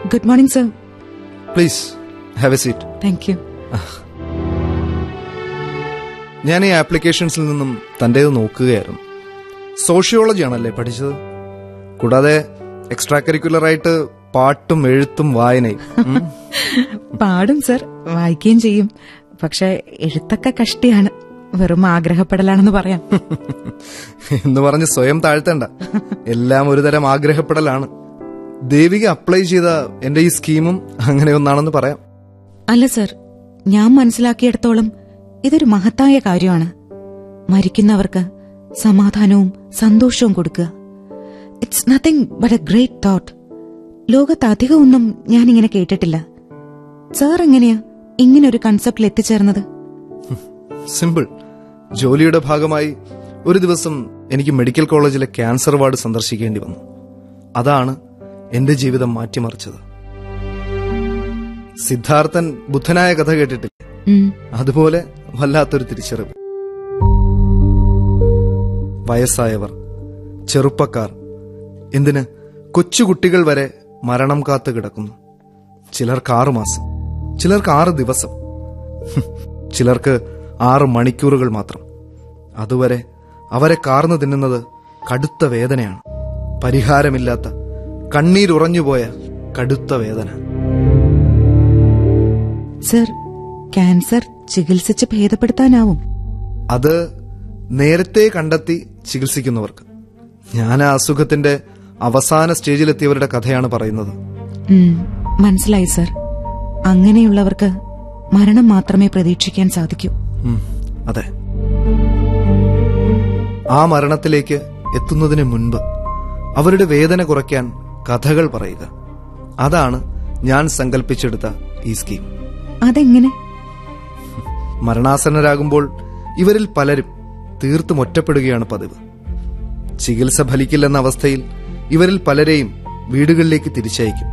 Good morning sir please have a seat thank you ഞാൻ ഈ ആപ്ലിക്കേഷൻസിൽ നിന്നും തൻ്റേത് നോക്കുകയായിരുന്നു സോഷ്യോളജി ആണല്ലേ പഠിച്ചത് കൂടാതെ എക്സ്ട്രാ കരിക്കുലർ ആയിട്ട് പാട്ടും എഴുത്തും വായനയും ഉം. പാടും സർ വായിക്കുകയും ചെയ്യും പക്ഷെ എഴുത്തൊക്കെ കഷ്ടിയാണ് വെറും ആഗ്രഹപ്പെടലാണെന്ന് പറയാം എന്ന് പറഞ്ഞ് സ്വയം താഴ്ത്തണ്ട എല്ലാം ഒരു തരം ആഗ്രഹപ്പെടലാണ് ദേവിക അപ്ലൈ ചെയ്ത എന്റെ ഈ സ്കീമും അങ്ങനെ ഒന്നാണെന്ന് പറയാം അല്ല സർ ഞാൻ മനസ്സിലാക്കിയിടത്തോളം ഇതൊരു മഹത്തായ കാര്യമാണ് മരിക്കുന്നവർക്ക് സമാധാനവും സന്തോഷവും കൊടുക്കുക it's nothing but a great thought ലോകത്ത് അധികമൊന്നും ഞാനിങ്ങനെ കേട്ടിട്ടില്ല സാർ എങ്ങനെയാ ഇങ്ങനെ ഒരു കൺസെപ്റ്റിൽ എത്തിച്ചേർന്നത് സിമ്പിൾ ജോലിയുടെ ഭാഗമായി ഒരു ദിവസം എനിക്ക് മെഡിക്കൽ കോളേജിലെ ക്യാൻസർ വാർഡ് സന്ദർശിക്കേണ്ടി വന്നു അതാണ് എന്റെ ജീവിതം മാറ്റിമറിച്ചത് സിദ്ധാർത്ഥൻ ബുദ്ധനായ കഥ കേട്ടിട്ടില്ലേ ഉം, അതുപോലെ വല്ലാത്തൊരു തിരിച്ചറിവ് വയസ്സായവർ ചെറുപ്പക്കാർ എന്തിന് കൊച്ചുകുട്ടികൾ വരെ മരണം കാത്തു കിടക്കുന്നു ചിലർക്ക് ആറു മാസം ചിലർക്ക് ആറ് ദിവസം ഹും, ചിലർക്ക് ആറ് മണിക്കൂറുകൾ മാത്രം അതുവരെ അവരെ കാർന്നു തിന്നുന്നത് കടുത്ത വേദനയാണ് പരിഹാരമില്ലാത്ത കണ്ണീരുറഞ്ഞുപോയ കടുത്ത വേദന സർ ക്യാൻസർ ചികിത്സിച്ച് ഭേദപ്പെടുത്താനാവും അത് നേരത്തെ കണ്ടെത്തി ചികിത്സിക്കുന്നവർക്ക് ഞാൻ ആ അസുഖത്തിന്റെ അവസാന സ്റ്റേജിലെത്തിയവരുടെ കഥയാണ് പറയുന്നത് ഉം, മനസ്സിലായി സർ അങ്ങനെയുള്ളവർക്ക് മരണം മാത്രമേ പ്രതീക്ഷിക്കാൻ സാധിക്കൂ ഉം, അതെ ആ മരണത്തിലേക്ക് എത്തുന്നതിന് മുൻപ് അവരുടെ വേദന കുറയ്ക്കാൻ കഥകൾ പറയുക അതാണ് ഞാൻ സങ്കല്പിച്ചെടുത്ത ഈ സ്കീം അതെങ്ങനെ മരണാസന്നരാകുമ്പോൾ ഇവരിൽ പലരും തീർത്തും ഒറ്റപ്പെടുകയാണ് പതിവ് ചികിത്സ ഫലിക്കില്ലെന്ന അവസ്ഥയിൽ ഇവരിൽ പലരെയും വീടുകളിലേക്ക് തിരിച്ചയക്കും